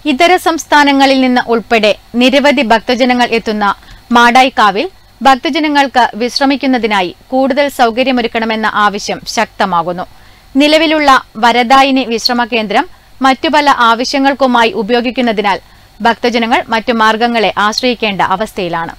ഇതര സംസ്ഥാനങ്ങളിൽ നിന്ന് ഉൾപ്പെടെ നിരവധി ഭക്തജനങ്ങൾ എത്തുന്ന മാടായിക്കാവിൽ ഭക്തജനങ്ങൾക്ക് വിശ്രമിക്കുന്നതിനായി കൂടുതൽ സൗകര്യമൊരുക്കണമെന്ന ആവശ്യം ശക്തമാകുന്നു നിലവിലുള്ള വരദായിനി വിശ്രമ കേന്ദ്രം മറ്റു പല ആവശ്യങ്ങൾക്കുമായി ഉപയോഗിക്കുന്നതിനാൽ ഭക്തജനങ്ങൾ മറ്റു മാർഗങ്ങളെ ആശ്രയിക്കേണ്ട അവസ്ഥയിലാണ്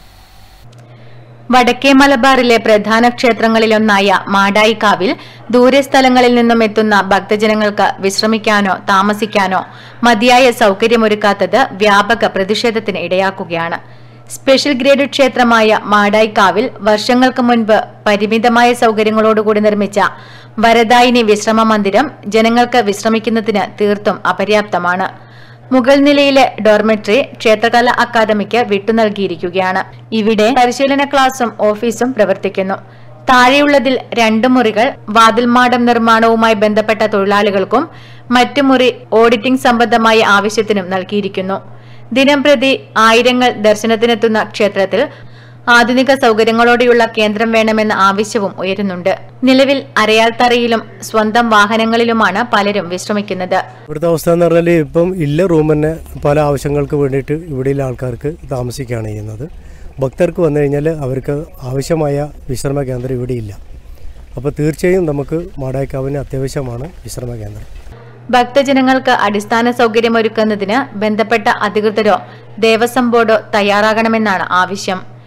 വടക്കേ മലബാറിലെ പ്രധാന ക്ഷേത്രങ്ങളിലൊന്നായ മാടായിക്കാവിൽ ദൂരസ്ഥലങ്ങളിൽ നിന്നും എത്തുന്ന ഭക്തജനങ്ങൾക്ക് വിശ്രമിക്കാനോ താമസിക്കാനോ മതിയായ സൗകര്യമൊരുക്കാത്തത് വ്യാപക പ്രതിഷേധത്തിന് ഇടയാക്കുകയാണ് സ്പെഷ്യൽ ഗ്രേഡ് ക്ഷേത്രമായ മാടായിക്കാവിൽ വർഷങ്ങൾക്ക് മുൻപ് പരിമിതമായ സൗകര്യങ്ങളോടുകൂടി നിർമ്മിച്ച വരദായിനി വിശ്രമ മന്ദിരം ജനങ്ങൾക്ക് വിശ്രമിക്കുന്നതിന് തീർത്തും അപര്യാപ്തമാണ് മുകൾ നിലയിലെ ഡോർമെട്രി ക്ഷേത്രകല അക്കാദമിക്ക് വിട്ടു നൽകിയിരിക്കുകയാണ് ഇവിടെ പരിശീലന ക്ലാസും ഓഫീസും പ്രവർത്തിക്കുന്നു താഴെയുള്ളതിൽ രണ്ട് മുറികൾ വാതിൽമാടം നിർമ്മാണവുമായി ബന്ധപ്പെട്ട തൊഴിലാളികൾക്കും മറ്റു മുറി ഓഡിറ്റിംഗ് സംബന്ധമായ ആവശ്യത്തിനും നൽകിയിരിക്കുന്നു ദിനംപ്രതി ആയിരങ്ങൾ ദർശനത്തിനെത്തുന്ന ക്ഷേത്രത്തിൽ ആധുനിക സൗകര്യങ്ങളോടെയുള്ള കേന്ദ്രം വേണമെന്ന ആവശ്യവും ഉയരുന്നുണ്ട് നിലവിൽ അരയാൽത്തറയിലും സ്വന്തം വാഹനങ്ങളിലുമാണ് പലരും വിശ്രമിക്കുന്നത് ഇവിടുത്തെ അവസ്ഥ എന്ന് പറഞ്ഞാൽ ഇപ്പം ഇല്ല റൂം തന്നെ പല ആവശ്യങ്ങൾക്ക് വേണ്ടിയിട്ട് ഇവിടെയുള്ള ആൾക്കാർക്ക് താമസിക്കുകയാണ് ചെയ്യുന്നത് ഭക്തർക്ക് വന്നു കഴിഞ്ഞാൽ അവർക്ക് ആവശ്യമായ വിശ്രമ കേന്ദ്രം ഇവിടെ ഇല്ല അപ്പോൾ തീർച്ചയായും നമുക്ക് മാടായിക്കാവിന് അത്യാവശ്യമാണ് വിശ്രമ കേന്ദ്രം ഭക്തജനങ്ങൾക്ക് അടിസ്ഥാന സൗകര്യമൊരുക്കുന്നതിന് ബന്ധപ്പെട്ട അധികൃതരോ ദേവസ്വം ബോർഡോ തയ്യാറാകണമെന്നാണ് ആവശ്യം